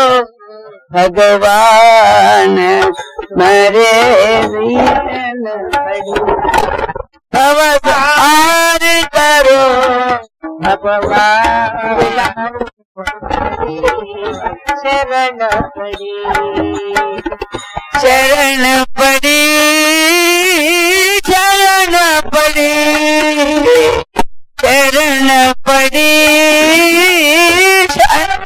भगवान मरे वीरन पड़ी अवतार करो भगवान शरण पड़ी शरण पड़ी शरण पड़ी शरण पड़ी शरण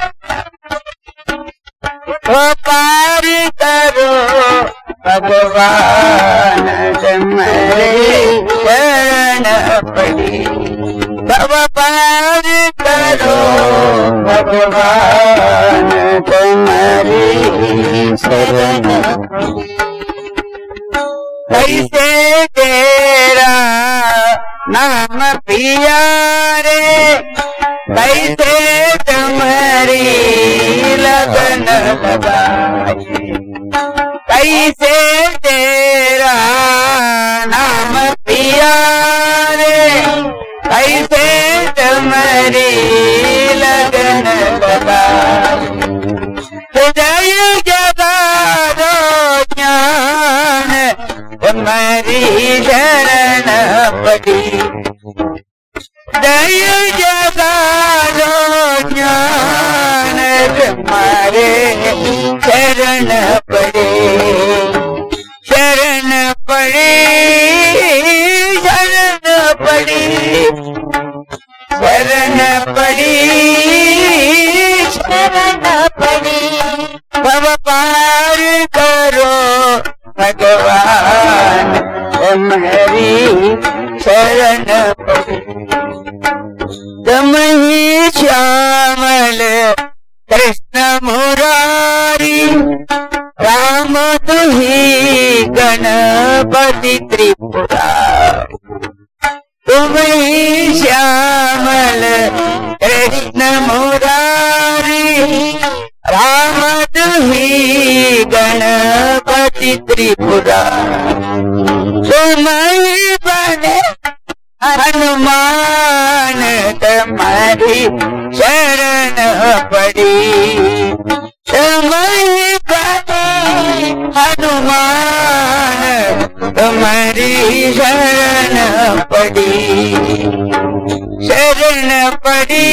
ओ पार करो भगवान तुम्हारे शरण पड़ी भव पार करो भगवान तुम्हारी शरण पड़ी कैसे तेरा नाम पिया रे कैसे तुम्हारी लगन लगाई कैसे तेरा नाम पिया रे कैसे तुम्हारी लगन लगाई हृदय जगा दो ज्ञान तुम्हारी शरण पड़ी दय जगा दो ज्ञान तुम्हारे शरण पड़े शरण पड़ी शरण पड़ी शरण पड़ी शरण पड़ी भव पार करो भगवान तुम्हारी शरण पड़ी तुम ही श्यामल कृष्ण मुरारी राम तुही गणपति त्रिपुरा तुम ही श्यामल कृष्ण मुरारी राम तुही गणपति त्रिपुरा तुम ही बने हनुमान तुम्हारी शरण पड़ी तुम्हारी बने हनुमान तुम्हारी शरण पड़ी शरण पड़ी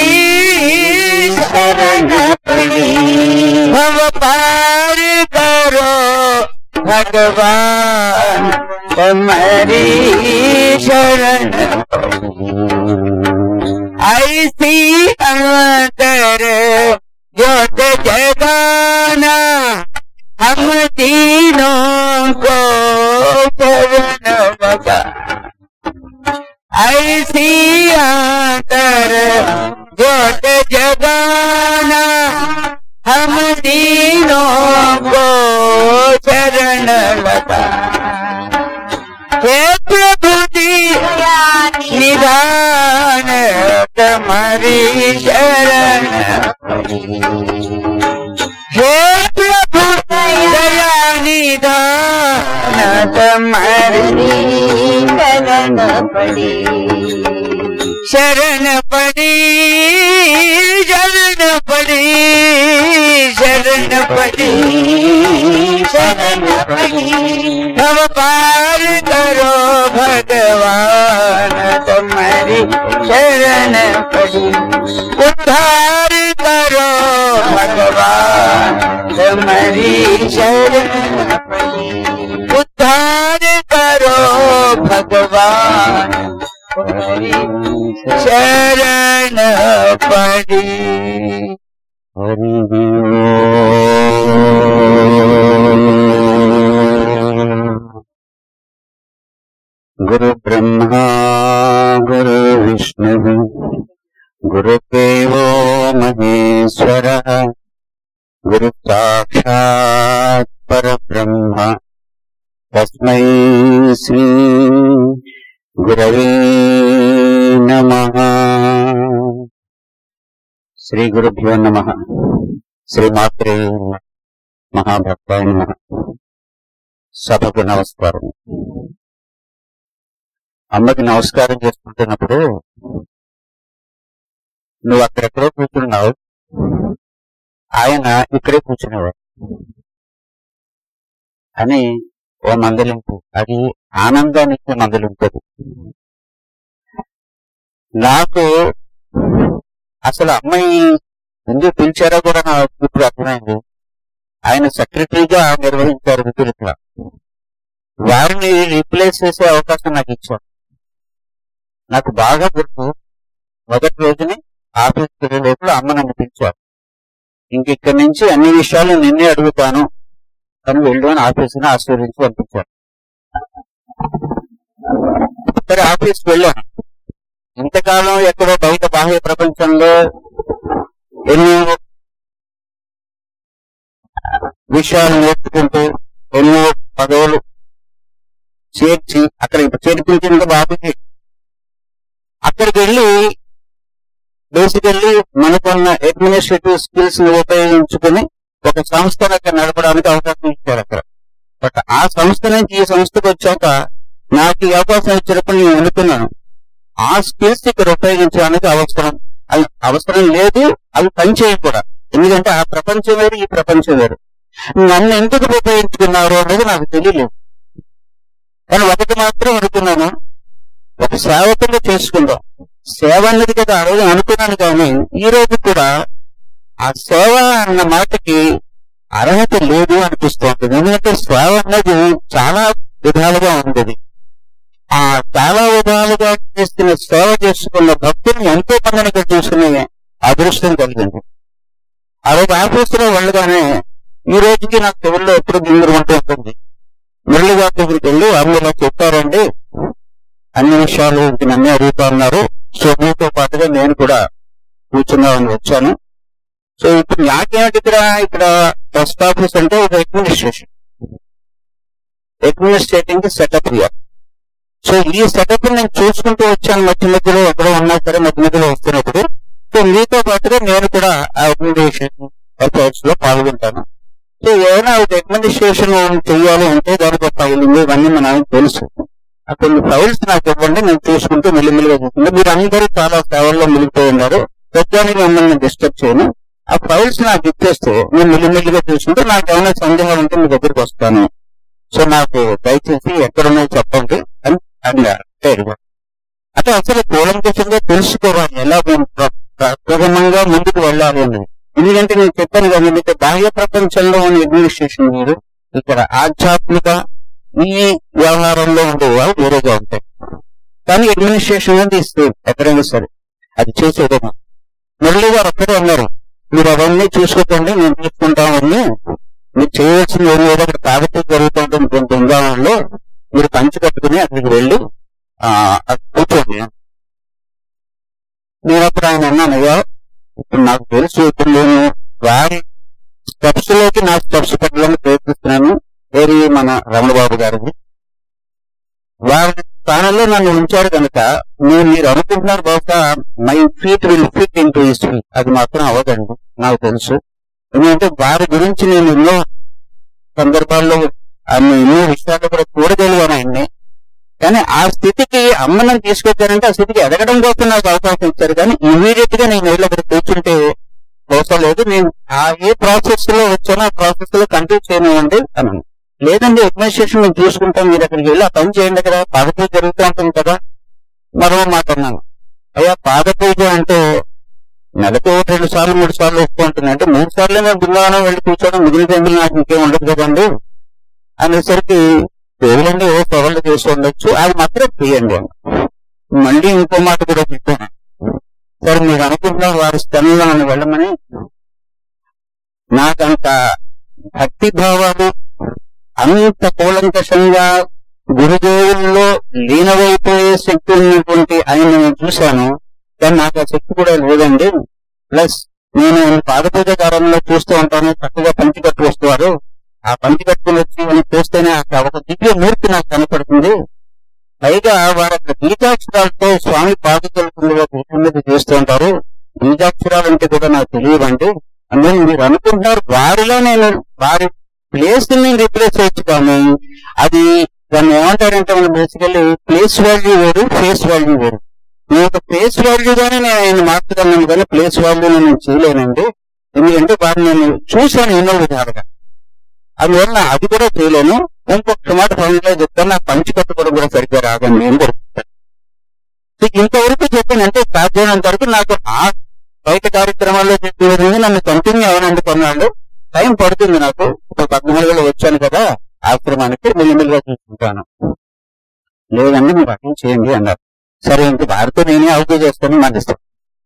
शरण पड़ी भव पार करो भगवान तुम्हारी शरण ऐसी अंतर ज्योत जगाना हम तीनों को शरण लगा ऐसी अंतर ज्योत जगाना हम तीनों को शरण लगा हे प्रभु जी निधान तुम्हारी शरण हे प्रभु दया निधान तुम्हारी शरण पड़ी शरण पड़ी शरण पड़ी शरण पड़ी शरण पड़ी हम पार करो भगवान तुम्हारी शरण पड़ी उद्धार करो भगवान तुम्हारी शरण पड़ी उद्धार करो भगवान तुम्हारी शरण पड़ी हरि गुरु ब्रह्मा गुरु विष्णु गुरुदेवो महेश्वरः गुरु साक्षात् परब्रह्म तस्मै श्री गुरवे नमः శ్రీ గురుభ్యో నమ శ్రీమాత్రే మహాభక్తాయ నమ సభకు నమస్కారం అమ్మకి నమస్కారం చేసుకుంటున్నప్పుడు నువ్వు అక్కడెక్కడో కూర్చున్నావు ఆయన ఇక్కడే కూర్చునేవారు అని ఓ మందలింపు అది ఆనందానికి మందలింపు నాకు అసలు అమ్మాయి ఎందుకు పిలిచారో కూడా నాకు ఇప్పుడు అర్థమైంది ఆయన సెక్రటరీగా నిర్వహించారు విధులుగా వారిని రీప్లేస్ చేసే అవకాశం నాకు ఇచ్చారు నాకు బాగా గుర్తు మొదటి రోజుని ఆఫీస్కి లోపల అమ్మ నన్ను పిలిచారు ఇంక ఇక్కడి నుంచి అన్ని విషయాలు నిన్నే అడుగుతాను అని వెళ్ళు అని ఆఫీసుని ఆశీర్వించి పంపించారు సరే ఆఫీస్కి వెళ్ళాను ఇంతకాలం ఎక్కడో బయట బాహ్య ప్రపంచంలో ఎన్నో విషయాలు నేర్చుకుంటూ ఎన్నో పదవులు చేర్చి అక్కడ చేర్పించింది బాబుకి అక్కడికి వెళ్ళి బేసికల్లీ మనకున్న అడ్మినిస్ట్రేటివ్ స్కిల్స్ ని ఉపయోగించుకుని ఒక సంస్థను అక్కడ నడపడానికి అవకాశం ఇచ్చారు అక్కడ బట్ ఆ సంస్థ నుంచి ఈ సంస్థకు వచ్చాక నాకు ఈ అవకాశం ఇచ్చినప్పుడు నేను అనుకున్నాను ఆ స్కిల్స్ ఇక్కడ ఉపయోగించడానికి అవసరం అది అవసరం లేదు అవి పనిచేయ కూడా ఎందుకంటే ఆ ప్రపంచం వేరు ఈ ప్రపంచం వేరు నన్ను ఎందుకు ఉపయోగించుకున్నారు అనేది నాకు తెలియలేదు కానీ ఒకటి మాత్రం అనుకున్నాను ఒక సేవకులు చేసుకుందాం సేవ అన్నది కదా ఆ రోజు అనుకున్నాను కానీ ఈ రోజు కూడా ఆ సేవ అన్న మాటకి అర్హత లేదు అనిపిస్తోంది ఎందుకంటే సేవ అన్నది చాలా విధాలుగా ఉంది ఆ చాలా విధాలుగా చేస్తున్న సేవ చేసుకున్న భక్తుల్ని ఎంతో మందిని ఇక్కడ చూసుకునే అదృష్టం కలిగింది ఆ రోజు ఆఫీసులో వెళ్ళగానే ఈ రోజుకి నాకు చెవుల్లో ఎప్పుడు గింగురు ఉంటూ ఉంటుంది మురళి గారి దగ్గరికి వెళ్ళి వాళ్ళు ఇలా చెప్పారండి అన్ని విషయాలు ఇంక నన్నే అడుగుతా ఉన్నారు సో మీతో పాటుగా నేను కూడా కూర్చున్నామని వచ్చాను సో ఇప్పుడు నాకేమిటి ఇక్కడ ఇక్కడ ట్రస్ట్ ఆఫీస్ అంటే ఒక administration administrating setup year so ఈ సెటప్ నేను చూసుకుంటూ వచ్చాను మధ్య మధ్యలో ఎక్కడో ఉన్నా సరే మధ్య మధ్యలో వస్తున్నప్పుడు సో మీతో పాటుగా నేను కూడా ఆ అడ్మినిస్ట్రేషన్ ఎఫర్ట్స్ లో పాల్గొంటాను సో ఏదైనా ఒక అడ్మినిస్ట్రేషన్ చేయాలి అంటే దానికి ఒక ఫైలింగ్ ఇవన్నీ మనకు తెలుసు ఆ కొన్ని ఫైల్స్ నాకు ఇవ్వండి నేను చూసుకుంటూ మెల్లిమెల్లిగా చూసుకుంటా మీరు అందరూ చాలా సేవల్లో మిగిలిపోయి ఉన్నారు ప్రతిదానికి మిమ్మల్ని డిస్టర్బ్ చేయను ఆ ఫైల్స్ నాకు ఇచ్చేస్తే నేను మెల్లిమెల్లిగా చూసుకుంటే నాకు ఏమైనా సందేహాలు ఉంటే మీ దగ్గరికి వస్తాను సో నాకు దయచేసి ఎక్కడున్నాయో చెప్పండి అని అడిగారు అంటే అసలు కూలంకషంగా తెలుసుకోవాలి ఎలా మనం ప్ర- ప్ర- ప్రథమంగా ముందుకు వెళ్ళాలి అనేది ఎందుకంటే నేను చెప్పాను కదా మీకు బాహ్య ప్రపంచంలో ఉన్న అడ్మినిస్ట్రేషన్ వేరు ఇక్కడ ఆధ్యాత్మిక ఈ వ్యవహారంలో ఉండే వాళ్ళు వేరేగా ఉంటాయి కానీ అడ్మినిస్ట్రేషన్ అనేది ఇస్తుంది ఎక్కడైనా సరే అది చేసేదేమో మురళి గారు ఒక్కడే ఉన్నారు మీరు అవన్నీ చూసుకోకండి నేను చూసుకుంటామని మీరు చేయవలసింది ఏమి లేదు అక్కడ తాగితే జరుగుతుంటుంది కొంత బృందావనంలో మీరు పంచి కట్టుకుని అక్కడికి వెళ్ళి ఆ అక్కడ కూర్చోండి నేను అప్పుడు ఆయన అన్నాను అయ్యా ఇప్పుడు నాకు తెలుసు ఇప్పుడు నేను వారి స్టెప్స్ లోకి నా స్టెప్స్ పెట్టడానికి ప్రయత్నిస్తున్నాను వేరే మన రమణబాబు గారిది వారి స్థానంలో నన్ను ఉంచారు కనుక నేను మీరు అనుకుంటున్నారు బహుశా my feet will fit into history అది మాత్రం అవ్వదండి నాకు తెలుసు ఎందుకంటే వారి గురించి నేను ఎన్నో సందర్భాల్లో అన్ని ఎన్నో విషయాలు కూడా చూడగలిగాను ఆయన్ని కానీ ఆ స్థితికి అమ్మని తీసుకొచ్చారంటే ఆ స్థితికి ఎదగడం కోసం నాకు అవకాశం ఇచ్చారు కానీ ఇమీడియట్ గా నేను వెళ్ళి అక్కడ కూర్చుంటే అవసరం లేదు నేను ఆ ఏ ప్రాసెస్ లో వచ్చానో ఆ ప్రాసెస్ లో కంటిన్యూ చేయనివ్వండి అన్నాను లేదండి అడ్మినిస్ట్రేషన్ మేము చూసుకుంటాం మీరు అక్కడికి వెళ్ళి ఆ పని చేయండి కదా పాద పూజ జరుగుతూ ఉంటుంది కదా మరో మాట అన్నాను అయ్యా పాద పూజ అంటే నెలకు ఒకటి రెండు సార్లు మూడు సార్లు వస్తూ ఉంటుంది అంటే మూడు సార్లు నేను బృందావనం వెళ్ళి కూర్చోవడం మిగిలిన టైంలో నాకు ఇంకేం ఉండదు కదండి అనేసరికి దేవులండి ఓ పొగలు చేసి ఉండొచ్చు అది మాత్రం తీయండి అన్న. మళ్ళీ ఇంకో మాట కూడా చెప్పాను సరే మీరు అనుకుంటున్నారు వారి స్థలంలో నన్ను వెళ్ళమని నాకంత భక్తి భావాలు అంత కూలంకషంగా గురుదేవుల్లో లీనమైపోయే శక్తి ఉన్నటువంటి ఆయన నేను చూశాను కానీ నాకు ఆ శక్తి కూడా లేదండి ప్లస్ నేను పాదపూజ కాలంలో చూస్తూ ఉంటాను చక్కగా పంచి కట్టు వస్తున్నారు ఆ పంచి కట్టుకుని వచ్చి అని చూస్తేనే అక్కడ ఒక దివ్య మూర్తి నాకు కనపడుతుంది పైగా వారు అక్కడ బీజాక్షరాలతో స్వామి పాదకలుగా కూర్చున్నది చేస్తూ ఉంటారు బీజాక్షరాలు అంటే కూడా నాకు తెలియదండి అందుకని మీరు అనుకుంటున్నారు వారిలో నేను వారి ప్లేస్ ని రీప్లేస్ చేయొచ్చు కానీ అది దాన్ని ఏమంటారంటే మనం బేసికల్లీ ప్లేస్ వాల్యూ వేరు ఫేస్ వాల్యూ వేరు నేను ఒక ఫేస్ వాల్యూగానే నేను ఆయన మార్చగలను కానీ ప్లేస్ వాల్యూ నేను చేయలేనండి ఎందుకంటే వారు నేను చూశాను ఎన్నో విధాలుగా అందువల్ల అది కూడా చేయలేను ఇంకొక మాట పనిలో చెప్తాను నాకు పంచి కట్టుకోవడం కూడా సరిగ్గా రాదని నేను కొడుకుంటాను సో ఇంతవరకు చెప్పాను అంటే సాధ్యమైనంత వరకు నాకు ఆ బయట కార్యక్రమాల్లో చెప్పే విధంగా నన్ను కంటిన్యూ అవనండి కొన్నాళ్ళు టైం పడుతుంది నాకు ఒక పద్నాలుగు వేలు వచ్చాను కదా ఆశ్రమానికి మెల్లిమెల్లిగా చూసుకుంటాను లేదండి మీరు అర్థం చేయండి అన్నారు సరే ఇంక వారితో నేనే అవుతూ చేస్తాను నాకు ఇష్టం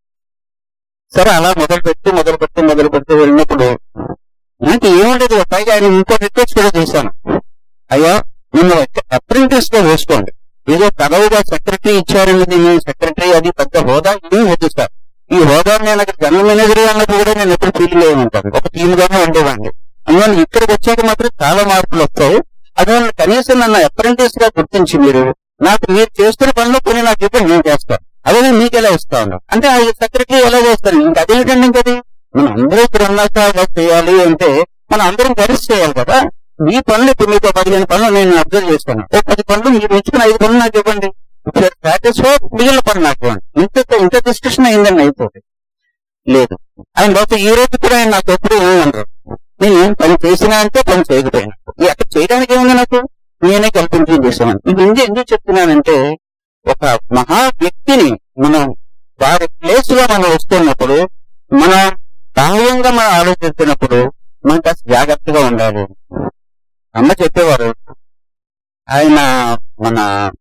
సరే అలా మొదలు పెట్టి మొదలు పెట్టి మొదలు పెట్టి వెళ్ళినప్పుడు నాకు ఏముండదు పైగా ఆయన ఇంకో రిక్వెస్ట్ కూడా చేశాను అయ్యా నిన్ను అప్రెంటిస్ గా వేసుకోండి ఏదో పదవిగా సెక్రటరీ ఇచ్చారన్నది నేను సెక్రటరీ అది పెద్ద హోదా ఇది వద్దు సార్ ఈ హోదా నేను అక్కడ జనరల్ మేనేజర్ అన్నప్పుడు కూడా నేను ఎప్పుడు ఫీల్ లేమంటాను ఒక టీమ్ గానే ఉండేవాడిని అందువల్ల ఇక్కడికి వచ్చాక మాత్రం చాలా మార్పులు వస్తాయి అందువల్ల కనీసం నన్ను అప్రెంటిస్ గా గుర్తించి మీరు నాకు మీరు చేస్తున్న పనులు కొన్ని నాకు చెప్పండి నేను చేస్తాను అదే నేను మీకు ఎలా ఇస్తా ఉన్నాను అంటే ఆ సెక్రటరీ ఎలా చేస్తాను ఇంకా అదేంటండి ఇంకది మనం అందరూ ఇక్కడ ఉన్నాక అలా చేయాలి అంటే మనం అందరం కలిసి చేయాలి కదా మీ పనులు ఇప్పుడు మీకు పదిహేను పనులు నేను అబ్జర్వ్ చేస్తాను ఓ పది పనులు మీరు ఉంచుకుని ఐదు పనులు నాకు ఇవ్వండి సాటిస్ఫై మిగిలిన పనులు నాకు ఇవ్వండి ఇంత ఇంత డిస్కషన్ అయిందండి అయిపోతుంది లేదు ఆయన బాబు ఈ రోజు కూడా ఆయన నాకు ఎప్పుడు ఏమన్నారు నేను ఏం పని చేసినా అంటే పని చేయకపోయినా ఈ అక్కడ చేయడానికి ఏముంది నాకు నేనే కల్పించి చేసాను ఇది ఎందుకు ఎందుకు చెప్తున్నానంటే ఒక మహా వ్యక్తిని మనం వారి ప్లేస్ లో మనం వస్తున్నప్పుడు మన బాహ్యంగా మనం ఆలోచిస్తున్నప్పుడు మనం కాస్త జాగ్రత్తగా ఉండాలి అమ్మ చెప్పేవారు ఆయన మన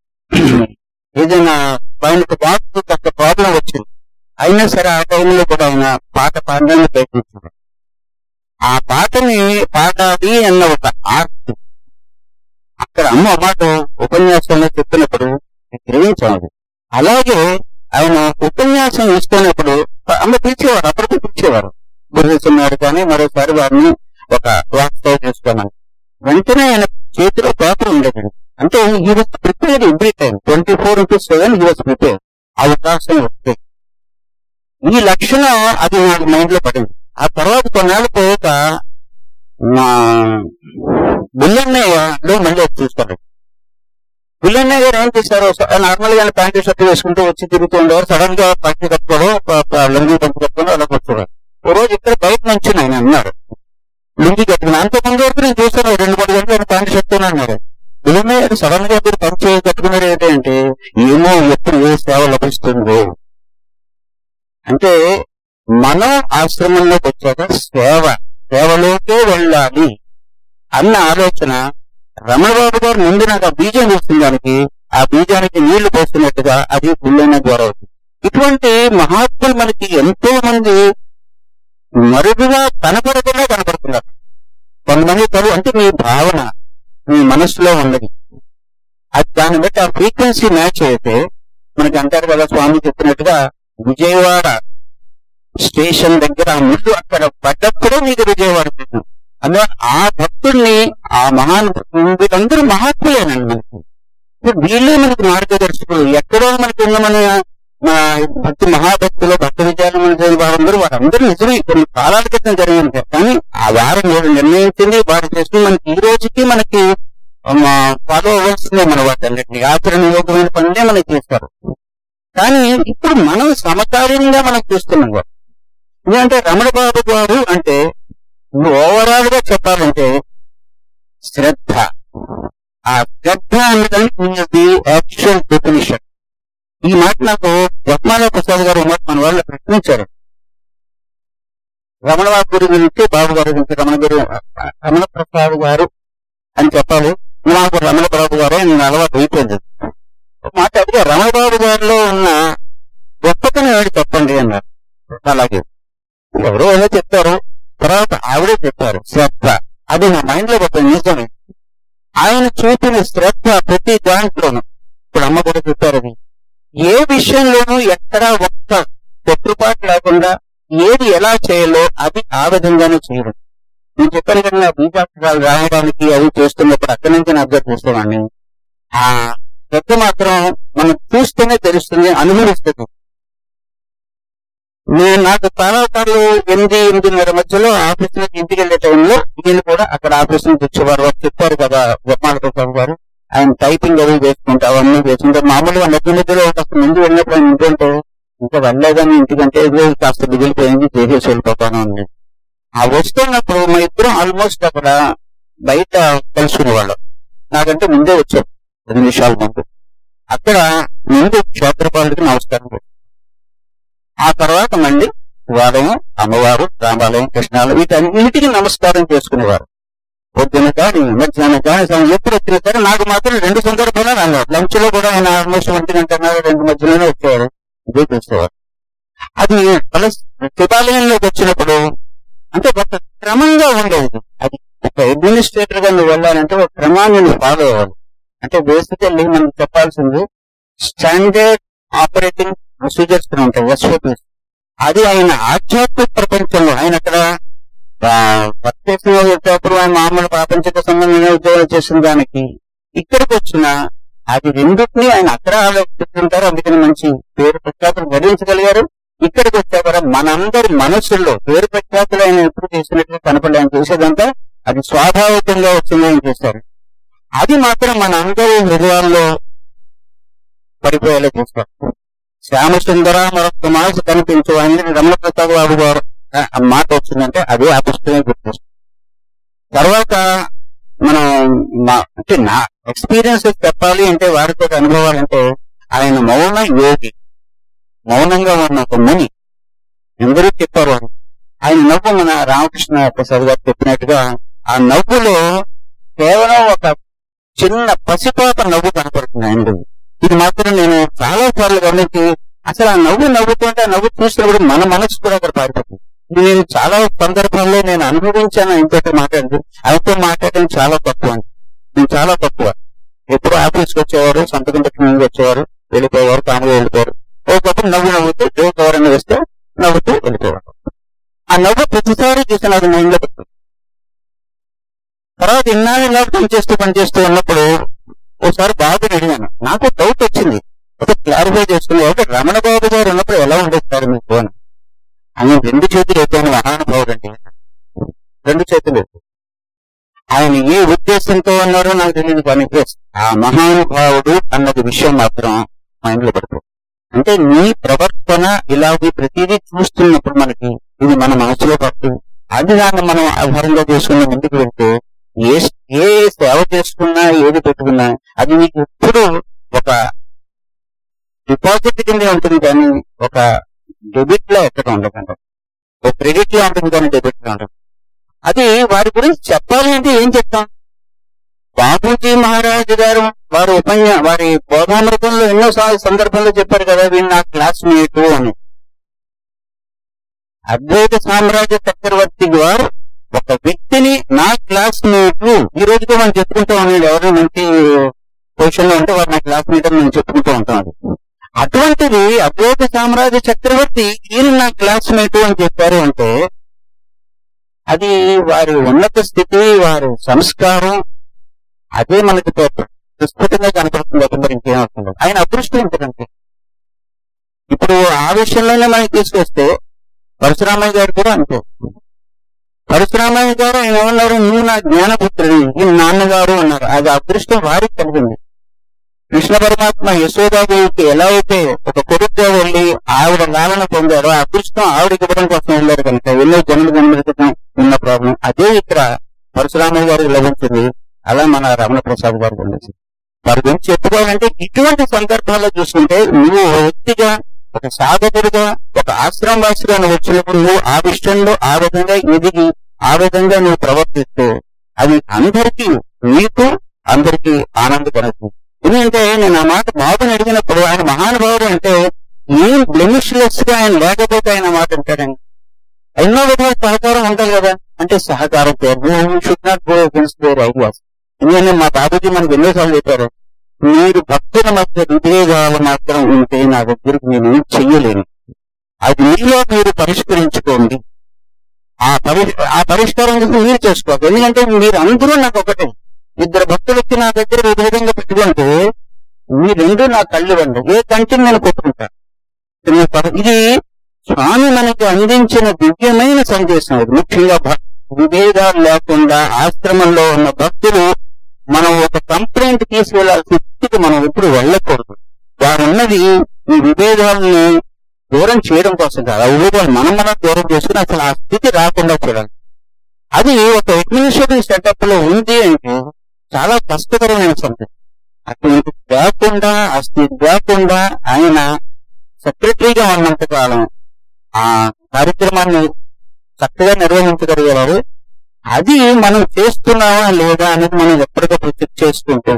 ఏదైనా ఆయనకు బాగా కాస్త ప్రాబ్లం వచ్చింది అయినా సరే ఆ టైంలో కూడా ఆయన పాట పాడడానికి ప్రయత్నించారు ఆ పాటని పాడాలి అన్న ఒక ఆర్ట్ అక్కడ అమ్మ మాట ఉపన్యాసంలో చెప్పినప్పుడు గ్రహించాలి అలాగే ఆయన ఉపన్యాసం ఇస్తున్నప్పుడు అమ్మ పిలిచేవారు అప్పటికే పిలిచేవారు గురుసున్నాడు కానీ మరోసారి వారిని ఒక వాస్తవ చేసుకోమని వెంటనే ఆయన చేతిలో పేపర్ ఉండేది అంటే ఈ was prepare every time twenty four into seven ఈ వాజ్ ప్రిపేర్ అవకాశం వస్తే ఈ లక్షణం అది నాకు మైండ్ లో పడింది ఆ తర్వాత కొన్నాళ్ళు పోయాక మా బుల్లన్నయ్యలో మళ్ళీ వచ్చి చూసుకోండి బుల్లన్నయ్య గారు ఏం చేశారు నార్మల్ గా ప్యాంటు షర్ట్ వేసుకుంటూ వచ్చి తిరుగుతూ ఉండేవారు సడన్ గా పట్టి కట్టుకోవడం ప- ప- లుంగి పంపు కట్టుకోవడం అలా కూర్చోవడం ఓ రోజు ఇక్కడ బయట నుంచి ఆయన అన్నారు లుంగి కట్టుకుని అంత ముందు వరకు నేను చూస్తాను రెండు మూడు గంటలు ఆయన ప్యాంటు షర్ట్ అన్నారు బుల్లన్నయ్య గారు సడన్ గా మీరు పంచ కట్టుకున్నారు ఏంటంటే ఏమో ఎప్పుడు ఏ సేవ లభిస్తుందో అంటే మనం ఆశ్రమంలోకి వచ్చాక సేవ సేవలోకే వెళ్ళాలి అన్న ఆలోచన రమణబాబు గారు ముందు నాకు ఆ బీజం వేసిన దానికి ఆ బీజానికి నీళ్లు పోస్తున్నట్టుగా అది గుళ్ళైన ద్వారా అవుతుంది ఇటువంటి మహాత్ములు మనకి ఎంతో మంది మరుగుగా కనపడకుండా కనపడుతున్నారు కొంతమంది తను అంటే మీ భావన మీ మనసులో ఉన్నది అది దాన్ని బట్టి ఆ ఫ్రీక్వెన్సీ మ్యాచ్ అయితే మనకి అంటారు కదా స్వామి చెప్పినట్టుగా విజయవాడ స్టేషన్ దగ్గర ఆ ముళ్ళు అక్కడ పడ్డప్పుడే మీకు విజయవాడ చేసాం అందువల్ల ఆ భక్తుల్ని ఆ మహాన్ వీళ్ళందరూ మహాత్ములేనండి మనకి ఇప్పుడు వీళ్ళే మనకి మార్గదర్శకులు ఎక్కడో మనకి ఉన్న మన మా భక్తి మహాభక్తులు భక్త విద్యాలయం వారందరూ వారందరూ నిజమే కొన్ని కాలాల క్రితం జరిగింది కానీ ఆ వారం ఏడు నిర్ణయించింది వారు చేస్తుంది మనకి ఈ రోజుకి మనకి ఫాలో అవ్వాల్సిందే మన వాటన్నిటిని ఆచరణ యోగమైన పనులే మనకి చేస్తారు కానీ ఇప్పుడు మనం సమకాలీనంగా మనం చూస్తున్నాం కూడా. ఎందుకంటే రమణ బాబు గారు అంటే ఓవరాల్ గా చెప్పాలంటే శ్రద్ధ ఆ శ్రద్ధ అనేది యాక్చువల్ డెఫినిషన్ ఈ మాట నాకు రత్నాల ప్రసాద్ గారు మాట మన వాళ్ళు ప్రశ్నించారు రమణ బాబు గురి గురించి బాబు గారి గురించి రమణ గురి రమణ ప్రసాద్ గారు అని చెప్పాలి నాకు రమణ బాబు గారు నేను అలవాటు అయిపోయింది ఒక మాట అడిగా రమణ బాబు గారిలో ఉన్న గొప్పతనం ఏడు చెప్పండి అన్నారు అలాగే ఎవరో ఏదో చెప్పారు తర్వాత ఆవిడే చెప్పారు శ్రద్ధ అది నా మైండ్ లో ఒక నిజమే ఆయన చూపిన శ్రద్ధ ప్రతి దాంట్లోనూ ఇప్పుడు అమ్మ కూడా చెప్పారు అది ఏ విషయంలోనూ ఎక్కడా ఒక్క తొట్టుపాటు లేకుండా ఏది ఎలా చేయాలో అది ఆ విధంగానే చేయడం నేను చెప్పాను కదా నా బీజాక్షరాలు రాయడానికి అవి చేస్తున్నప్పుడు అక్కడి నుంచి నేను అబ్జర్వ్ చేసేవాడిని ఆ శ్రద్ధ మాత్రం మనం చూస్తేనే తెలుస్తుంది అనుభవిస్తుంది నేను నాకు చాలా సార్లు ఎనిమిది ఎనిమిదిన్నర మధ్యలో ఆఫీస్ నుంచి ఇంటికి వెళ్లే టైంలో వీళ్ళు కూడా అక్కడ ఆఫీస్ నుంచి వచ్చేవారు వారు చెప్పారు కదా గొప్పమాల ప్రసాద్ గారు ఆయన టైపింగ్ అవి వేసుకుంటా అవన్నీ వేసుకుంటే మామూలుగా మధ్య మధ్యలో కాస్త ముందు వెళ్ళినప్పుడు ఆయన ఇంకంటే ఇంకా వెళ్ళలేదని ఇంటికంటే ఇదిగో కాస్త మిగిలిపోయింది చేసేసి వెళ్ళిపోతాను అని ఆ వస్తున్నప్పుడు మా ఇద్దరం ఆల్మోస్ట్ అక్కడ బయట కలుసుకునేవాళ్ళం నాకంటే ముందే వచ్చాం పది నిమిషాల ముందు అక్కడ ముందు క్షేత్రపాలకి నమస్కారం పెట్టాం. ఆ తర్వాత మళ్ళీ వారము అమ్మవారు రామాలయం కృష్ణాలయం వీటన్నిటికీ నమస్కారం చేసుకునేవారు పొద్దున కానీ మధ్యాహ్నం కానీ సాయం ఎప్పుడు వచ్చినా సరే నాకు మాత్రం రెండు సందర్భాలు రాలేదు లంచ్ లో కూడా ఆయన ఆల్మోస్ట్ ఒంటి గంటన్నర రెండు మధ్యలోనే వచ్చేవారు ఇదే చూసేవారు అది ప్లస్ శివాలయంలోకి వచ్చినప్పుడు అంటే ఒక క్రమంగా ఉండేది అది ఒక అడ్మినిస్ట్రేటర్ గా నువ్వు వెళ్ళాలంటే ఒక క్రమాన్ని నువ్వు ఫాలో అవ్వాలి అంటే బేసికల్లీ మనం చెప్పాల్సింది స్టాండర్డ్ ఆపరేటింగ్ ప్రొసీజర్స్ ఉంటాయి ఎస్ఓపీస్ అది ఆయన ఆధ్యాత్మిక ప్రపంచంలో ఆయన అక్కడ ఆ, వర్క్ చేసిన వచ్చేటప్పుడు ఆయన మామూలు ప్రాపంచిక సంబంధమైన ఉద్యోగాలు చేసిన దానికి ఇక్కడికి వచ్చిన అది రెండింటినీ ఆయన అక్కడ ఆలోచిస్తుంటారు అందుకని మంచి పేరు ప్రఖ్యాతులు గడించగలిగారు ఇక్కడికి వచ్చాక మనందరి మనసుల్లో పేరు ప్రఖ్యాతులు ఆయన ఎప్పుడు చేసినట్టు కనపడి ఆయన చేసేదంతా అది స్వాభావికంగా వచ్చింది ఆయన చేశారు అది మాత్రం మన అందరి హృదయాల్లో పడిపోయేలా చేస్తారు శ్యామసుందర మరొక మనసు కనిపించు అని రమణ ప్రసాద్ బాబు గారు ఆ ఆ మాట వచ్చిందంటే అదే ఆ పుస్తకమే గుర్తొస్తుంది తర్వాత మనం మా- అంటే నా ఎక్స్పీరియన్స్ చెప్పాలి అంటే వారితో అనుభవాలంటే ఆయన మౌన యోగి మౌనంగా ఉన్న ఒక ముని అందరూ చెప్పారు ఆయన. ఆయన నవ్వు మన రామకృష్ణ ప్రసాద్ గారు చెప్పినట్టుగా ఆ నవ్వులో కేవలం ఒక చిన్న పసిపాప నవ్వు కనపడుతుంది ఆయనలో ఇది మాత్రం నేను చాలా సార్లు గమనించి అసలు ఆ నవ్వు నవ్వుతుంటే ఆ నవ్వు చూసినప్పుడు మన మనసు కూడా అక్కడ పారిపోతుంది ఇది నేను చాలా సందర్భాల్లో నేను అనుభవించాను ఇంకోటి మాట్లాడింది ఆయనతో మాట్లాడడం చాలా తక్కువ అండి నేను చాలా తక్కువ ఎప్పుడు ఆఫీస్కి వచ్చేవారు సంతకం పెట్టి ముందు వచ్చేవారు వెళ్ళిపోయేవారు కాముగా వెళ్ళిపోయారు ఒకప్పుడు నవ్వు నవ్వుతూ జోక్ ఎవరైనా వేస్తే నవ్వుతూ వెళ్ళిపోయేవారు ఆ నవ్వు ప్రతిసారి చూసిన అది మైండ్లో పెట్టుకుంది తర్వాత ఇన్నాళ్ళు ఇలా పనిచేస్తూ పనిచేస్తూ ఉన్నప్పుడు ఒకసారి బాబుని అడిగాను నాకు డౌట్ వచ్చింది ఒక క్లారిఫై చేసుకుని ఒక రమణ బాబు గారు ఉన్నప్పుడు ఎలా ఉండేస్తారు మీకు అని ఆయన రెండు చేతులు ఎత్తాను మహానుభావుడు అంటే రెండు చేతులు ఎత్తు ఆయన ఏ ఉద్దేశంతో ఉన్నారో నాకు తెలియదు కానీ yes, ఆ మహానుభావుడు అన్నది విషయం మాత్రం మైండ్ లో పడుతుంది అంటే నీ ప్రవర్తన ఇలాగే ప్రతిదీ చూస్తున్నప్పుడు మనకి ఇది మన మనసులో పడుతుంది అది దాన్ని మనం ఆధారంగా చేసుకుని ముందుకు వెళ్తే ఏ ఏ సేవ చేసుకున్నా ఏది పెట్టుకున్నా అది నీకు ఎప్పుడు ఒక డిపాజిట్ కింద ఉంటుంది కానీ ఒక డెబిట్ లో ఎక్కడ ఉండదు ఒక క్రెడిట్ లో ఉంటుంది కానీ డెబిట్ లో ఉండదు అది వారి గురించి చెప్పాలి అంటే ఏం చెప్తాం బాబూజీ మహారాజు గారు వారు ఉపన్యా వారి బోధామృతంలో ఎన్నో సా- సందర్భాల్లో చెప్పారు కదా వీళ్ళు నా క్లాస్మేట్ అని అద్వైత సామ్రాజ్య చక్రవర్తి గారు ఒక వ్యక్తిని నా క్లాస్మేట్ ఈ రోజుకి మనం చెప్పుకుంటూ ఉన్నాడు ఎవరైనా మంచి పొజిషన్ లో ఉంటే వారు నా క్లాస్మేట్ అని మేము చెప్పుకుంటూ ఉంటాం అది అటువంటిది అద్వైత సామ్రాజ్య చక్రవర్తి ఈయన నా క్లాస్మేట్ అని చెప్పారు అంటే అది వారి ఉన్నత స్థితి వారి సంస్కారం అదే మనకి తో- విస్తృతంగా కనపడుతుంది అది మరి ఇంకేమవుతుంది ఆయన అదృష్టం ఉంటుందంటే ఇప్పుడు ఆ విషయంలోనే మనకి తీసుకొస్తే పరశురామయ్య గారు కూడా అంతే పరశురామయ్య గారు ఆయన ఏమన్నారు నువ్వు నా జ్ఞానపుత్రుడి ఈ నాన్నగారు అన్నారు అది అదృష్టం వారికి కలిగింది కృష్ణ పరమాత్మ యశోదాదేవికి ఎలా అయితే ఒక కొడుకుగా వెళ్ళి ఆవిడ లాలన పొందారో ఆ అదృష్టం ఆవిడకి ఇవ్వడం కోసం వెళ్ళారు కనుక ఎన్నో జన్మ జన్మల క్రితం ఉన్న ప్రాబ్లం అదే ఇక్కడ పరశురామయ్య గారికి లభించింది అలా మన రమణ ప్రసాద్ గారికి లభించింది వారి గురించి చెప్పుకోవాలంటే ఇటువంటి సందర్భాల్లో చూసుకుంటే నువ్వు ఒక వ్యక్తిగా ఒక సాధకుడిగా ఒక ఆశ్రమవాసిగా నువ్వు వచ్చినప్పుడు నువ్వు ఆ విషయంలో ఆ విధంగా ఎదిగి ఆ విధంగా నువ్వు ప్రవర్తిస్తే అది అందరికీ నీకు అందరికీ ఆనందపడుతుంది ఎందుకంటే నేను ఆ మాట బాబుని అడిగినప్పుడు ఆయన మహానుభావుడు అంటే ఏం బ్లెమిష్లెస్ గా ఆయన లేకపోతే ఆయన మాట అంటాడండి ఎన్నో విధాల సహకారం ఉండాలి కదా అంటే సహకారం should not go against their ideas ఎందుకంటే మా బాబుజీ మనకు ఎన్నోసార్లు చెప్పారు మీరు భక్తుల మధ్య విభేదాలు మాత్రం ఉంటే నా దగ్గరికి నేను ఏం చెయ్యలేను అది మీలో మీరు పరిష్కరించుకోండి ఆ పరి ఆ పరిష్కారం కోసం మీరు చేసుకోవాలి ఎందుకంటే మీరు అందరూ నాకు ఒకటే ఇద్దరు భక్తులు వచ్చి నా దగ్గర విభేదంగా పెట్టుకుంటే మీ రెండు నా కళ్ళు వండి ఏ కంటిని నేను కొట్టుకుంటా ఇది పర- ఇది స్వామి మనకి అందించిన దివ్యమైన సందేశం ఇది ముఖ్యంగా భక్- విభేదాలు లేకుండా ఆశ్రమంలో ఉన్న భక్తులు మనం ఒక కంప్లైంట్ తీసుకెళ్లాల్సిన స్థితికి మనం ఎప్పుడు వెళ్ళకూడదు వారు ఉన్నది ఈ విభేదాలని దూరం చేయడం కోసం కాదు ఆ విభేదాలు మనం మనం దూరం చేసుకుని అసలు ఆ స్థితి రాకుండా చూడాలి అది ఒక అడ్మినిస్ట్రేటివ్ సెటప్ లో ఉంది అంటే చాలా కష్టకరమైన సంగతి అటువంటి లేకుండా ఆ స్థితి లేకుండా ఆయన సెక్రటరీగా ఉన్నంత కాలం ఆ కార్యక్రమాన్ని చక్కగా నిర్వహించగలిగారు అది మనం చేస్తున్నామా లేదా అనేది మనం ఎప్పటికప్పుడు చెక్ చేసుకుంటూ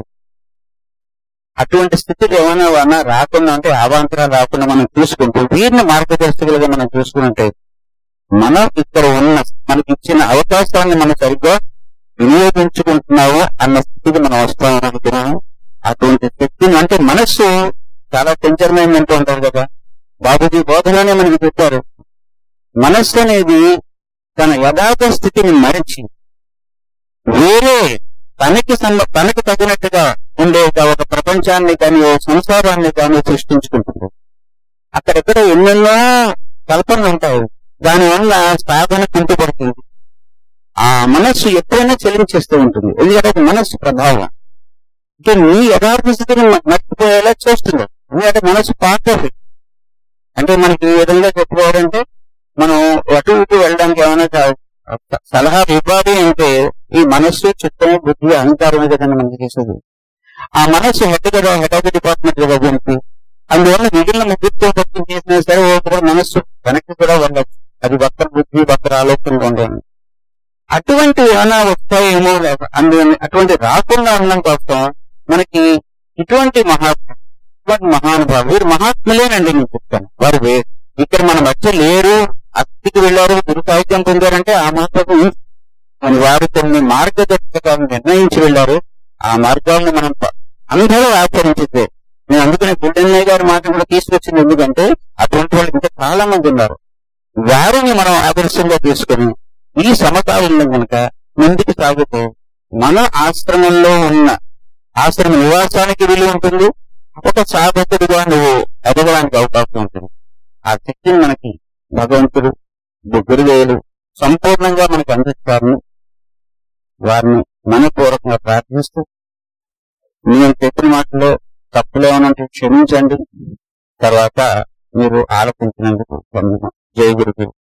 అటువంటి స్థితికి ఏమైనా ఏమైనా రాకుండా అంటే అవాంతరాలు రాకుండా మనం చూసుకుంటూ వీరిని మార్గదర్శకులుగా మనం చూసుకుంటే మనం ఇక్కడ ఉన్న మనకి ఇచ్చిన అవకాశాన్ని మనం సరిగ్గా వినియోగించుకుంటున్నాము అన్న స్థితికి మనం వస్తామని అనుకున్నాము అటువంటి శక్తిని అంటే మనస్సు చాలా టెన్షన్మైందంటూ ఉంటారు కదా బాబుజీ బోధననే మనకి చెప్పారు మనస్సు అనేది తన యథార్థ స్థితిని మరిచి వేరే తనకి సంబ తనకి తగినట్టుగా ఉండే ఒక ప్రపంచాన్ని కానీ ఓ సంసారాన్ని కానీ సృష్టించుకుంటుంది అక్కడెక్కడ ఎన్నెన్నో కల్పనలు ఉంటాయి దానివల్ల సాధన కుంటుపడుతుంది ఆ మనస్సు ఎప్పుడైనా చెలించేస్తూ ఉంటుంది ఎందుకంటే అది మనస్సు ప్రభావం అంటే నీ యథార్థ స్థితిని మ- మర్చిపోయేలా చేస్తుంది ఎందుకంటే మనస్సు పార్ట్ ఆఫ్ ఇట్ అంటే మనకి ఈ విధంగా చెప్పుకోవాలంటే మనం అటు ఇటు వెళ్ళడానికి ఏమైనా కా- సలహా ఇవ్వాలి అంటే ఈ మనస్సు చిత్తము బుద్ధి అహంకారం కదండి మనకి చేసేది ఆ మనస్సు హెడ్ కదా హెడ్ ఆఫ్ ది డిపార్ట్మెంట్ కదా దీనికి అందువల్ల మిగిలిన ముగ్గురితో పట్టిన చేసినా సరే ఓ కూడా మనస్సు వెనక్కి కూడా వెళ్ళచ్చు అది వక్ర బుద్ధి వక్ర ఆలోచనలు ఉండవు అటువంటి ఏమైనా వస్తాయేమో లేక అందువల్ల అటువంటి రాకుండా ఉండడం కోసం మనకి ఇటువంటి మహాత్మ ఇటువంటి మహానుభావులు వీరు మహాత్ములేనండి నేను చెప్తాను వారు వే- ఇక్కడ మన మధ్య లేరు అతికి వెళ్ళారు గురు సాహిత్యం పొందారంటే ఆ మాత్రం అని వారు కొన్ని మార్గదర్శకాలను నిర్ణయించి వెళ్ళారు ఆ మార్గాలను మనం ప- అందరూ ఆచరించితే నేను అందుకనే గుడ్డన్నయ్య గారి మాట కూడా తీసుకొచ్చింది ఎందుకంటే అటువంటి వాళ్ళు ఇంకా చాలా మంది ఉన్నారు వారిని మనం ఆదర్శంగా తీసుకొని ఈ సమకాలంలో కనుక ముందుకు సాగుతూ మన ఆశ్రమంలో ఉన్న ఆశ్రమ నివాసానికి విలువ ఉంటుంది ఒక సాధకుడిగా నువ్వు ఎదగడానికి అవకాశం ఉంటుంది ఆ శక్తిని మనకి భగవంతుడు గురువేలు సంపూర్ణంగా మనకు అందిస్తారని వారిని మనపూర్వకంగా ప్రార్థిస్తూ నేను చెప్పిన మాటలో తప్పులు ఏమనంటే క్షమించండి తర్వాత మీరు ఆలోచించినందుకు వందనం. జై గురుదేవ్